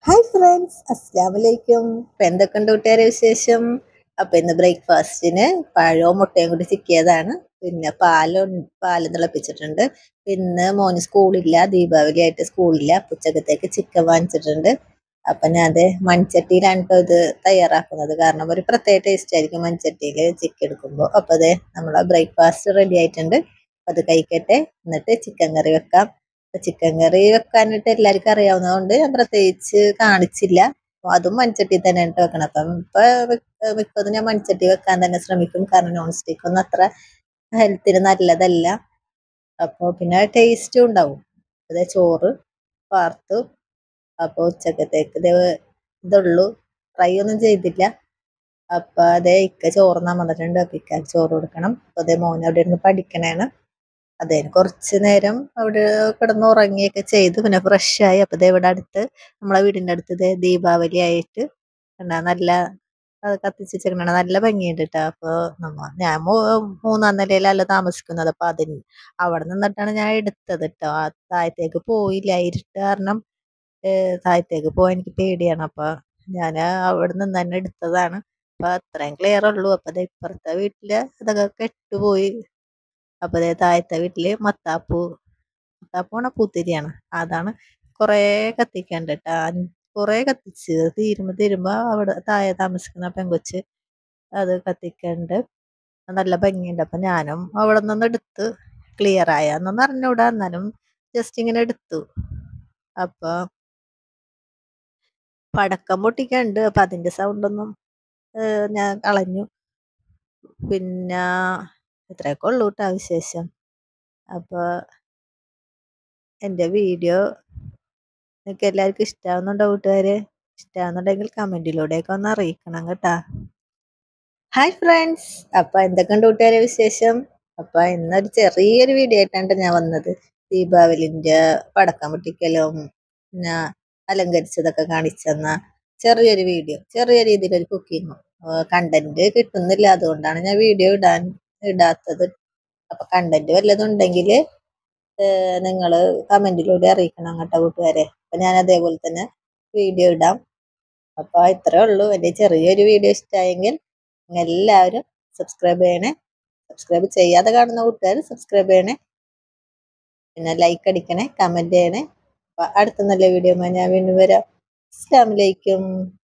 hi friends അസ്സാം വലൈക്കും ഇപ്പം എന്തൊക്കെയുണ്ട് കൂട്ടുകാരെ വിശേഷം അപ്പം ഇന്ന് ബ്രേക്ക്ഫാസ്റ്റിന് പഴവും മുട്ടയും കൂടി ചിക്കിയതാണ് പിന്നെ പാലും പാലും തിളപ്പിച്ചിട്ടുണ്ട് പിന്നെ മോന് സ്കൂളില്ല ദീപാവലി ആയിട്ട് സ്കൂളില്ല ഉച്ചക്കത്തേക്ക് ചിക്കൻ വാങ്ങിച്ചിട്ടുണ്ട് അപ്പം ഞാൻ അത് മൺചട്ടിയിലാണ് കേട്ടോ ഇത് തയ്യാറാക്കുന്നത് കാരണം ഒരു പ്രത്യേക ടേസ്റ്റ് ആയിരിക്കും മൺചട്ടിയിൽ ചിക്കൻ എടുക്കുമ്പോൾ അപ്പം അതെ നമ്മളെ ബ്രേക്ക്ഫാസ്റ്റ് റെഡി ആയിട്ടുണ്ട് അത് കഴിക്കട്ടെ എന്നിട്ട് ചിക്കൻ കറി വെക്കാം ചിക്കൻ കറി വെക്കാനായിട്ട് എല്ലാവർക്കും അറിയാവുന്നതുകൊണ്ട് ഞാൻ പ്രത്യേകിച്ച് കാണിച്ചില്ല അപ്പൊ അതും മൺചട്ടി തന്നെ ഇട്ട് വെക്കണം അപ്പം ഇപ്പൊ മിക്ക- മിക്കതും ഞാൻ മൺചട്ടി വെക്കാൻ തന്നെ ശ്രമിക്കും കാരണം നോൺ സ്റ്റിക്ക് ഒന്നും അത്ര ഹെൽത്തിന് നല്ലതല്ല അപ്പോൾ പിന്നെ ടേസ്റ്റും ഉണ്ടാവും അതെ ചോറ് വാർത്തു അപ്പോൾ ഉച്ചക്കത്തേക്ക് ഇത് ഇതുള്ളൂ ഫ്രൈ ഒന്നും ചെയ്തില്ല അപ്പൊ അതേ ഇക്ക ചോറ് വന്നിട്ടുണ്ട് അപ്പൊ ഇക്ക ചോറ് കൊടുക്കണം അപ്പൊ അതേ മോൻ അവിടെ ഇരുന്ന് പഠിക്കണേണ് അതേ കുറച്ച് നേരം അവിടെ കിടന്ന് ഉറങ്ങിയൊക്കെ ചെയ്തു പിന്നെ ഫ്രഷ് ആയി അപ്പൊ ദേ ഇവിടെ അടുത്ത് നമ്മളെ വീടിന്റെ അടുത്ത് ദേ ദീപാവലി ആയിട്ട് കണ്ടാ നല്ല അത് കത്തിച്ച് വെച്ചേക്കണ നല്ല ഭംഗിയുണ്ട് കേട്ടോ അപ്പൊ നമ്മ ഞാൻ മൂ- മൂന്നാം നിലയിലല്ല താമസിക്കുന്നത് അപ്പൊ അതിന് അവിടെ നിന്നിട്ടാണ് ഞാൻ എടുത്തത് കേട്ടോ ആ താഴത്തേക്ക് പോയില്ല ഇരുട്ട് കാരണം ഏഹ് താഴത്തേക്ക് പോകാൻ എനിക്ക് പേടിയാണ് അപ്പൊ ഞാൻ അവിടെ നിന്ന് തന്നെ എടുത്തതാണ് അപ്പൊ അത്രയും ക്ലിയർ ഉള്ളൂ അപ്പൊ ദേ ഇപ്പുറത്തെ വീട്ടില് അതൊക്കെ കെട്ടുപോയി അപ്പൊ ദേ താഴത്തെ വീട്ടില് മത്താപ്പൂ മത്താപ്പൂണ പൂത്തിരിയാണ് അതാണ് കൊറേ കത്തിക്കണ്ട് കേട്ടാ കൊറേ കത്തിച്ച് തീരുമ്പോ തീരുമ്പോ അവിടെ താഴെ താമസിക്കുന്ന പെങ്കൊച്ച് അത് കത്തിക്കണ്ട് നല്ല ഭംഗിയുണ്ട് അപ്പൊ ഞാനും അവിടെ നിന്ന് എടുത്ത് ക്ലിയർ ആയെന്നൊന്നും അറിഞ്ഞൂടാ എന്നാലും ജസ്റ്റ് ഇങ്ങനെ എടുത്തു അപ്പൊ പടക്കം പൊട്ടിക്കണ്ട് അപ്പൊ അതിന്റെ സൗണ്ട് ഒന്നും ഏഹ് ഞാൻ കളഞ്ഞു പിന്നെ ഇത്രയൊക്കെ ഉള്ളൂ കേട്ടോ വിശേഷം അപ്പൊ എൻ്റെ വീഡിയോ നിങ്ങൾക്ക് എല്ലാവർക്കും ഇഷ്ടാവുന്നുണ്ടോ കൂട്ടുകാരെ ഇഷ്ടാവുന്നുണ്ടെങ്കിൽ കമന്റിലൂടെയൊക്കെ ഒന്ന് അറിയിക്കണം കേട്ടാ ഹായ് ഫ്രണ്ട്സ് അപ്പൊ എന്തൊക്കെയുണ്ട് കൂട്ടുകാരെ വിശേഷം അപ്പൊ ഇന്നൊരു ചെറിയൊരു വീഡിയോ ആയിട്ടാണ് ഞാൻ വന്നത് ദീപാവലിന്റെ പടക്കം പൊട്ടിക്കലും പിന്നെ അലങ്കരിച്ചതൊക്കെ കാണിച്ചെന്ന ചെറിയൊരു വീഡിയോ ചെറിയ രീതിയിലൊരു കുക്കിങ്ങും കണ്ടന്റ് കിട്ടുന്നില്ല അതുകൊണ്ടാണ് ഞാൻ വീഡിയോ ഇടാൻ ഇടാത്തത് അപ്പൊ കണ്ടന്റ് വല്ലതും ഉണ്ടെങ്കിൽ നിങ്ങൾ കമന്റിലൂടെ അറിയിക്കണം കേട്ടോ കൂട്ടുകാരെ അപ്പൊ ഞാൻ അതേപോലെ തന്നെ വീഡിയോ ഇടാം അപ്പൊ ഇത്രേ ഉള്ളൂ എൻ്റെ ചെറിയൊരു വീഡിയോ ഇഷ്ടമായെങ്കിൽ നിങ്ങൾ എല്ലാവരും സബ്സ്ക്രൈബ് ചെയ്യണേ സബ്സ്ക്രൈബ് ചെയ്യാതെ കാണുന്ന കൂട്ടുകാർ സബ്സ്ക്രൈബ് ചെയ്യണേ പിന്നെ ലൈക്ക് അടിക്കണേ കമന്റ് ചെയ്യണേ അപ്പൊ അടുത്ത നല്ല വീഡിയോ ഞാൻ വീണ്ടും വരാം അസ്സലാമലൈക്കും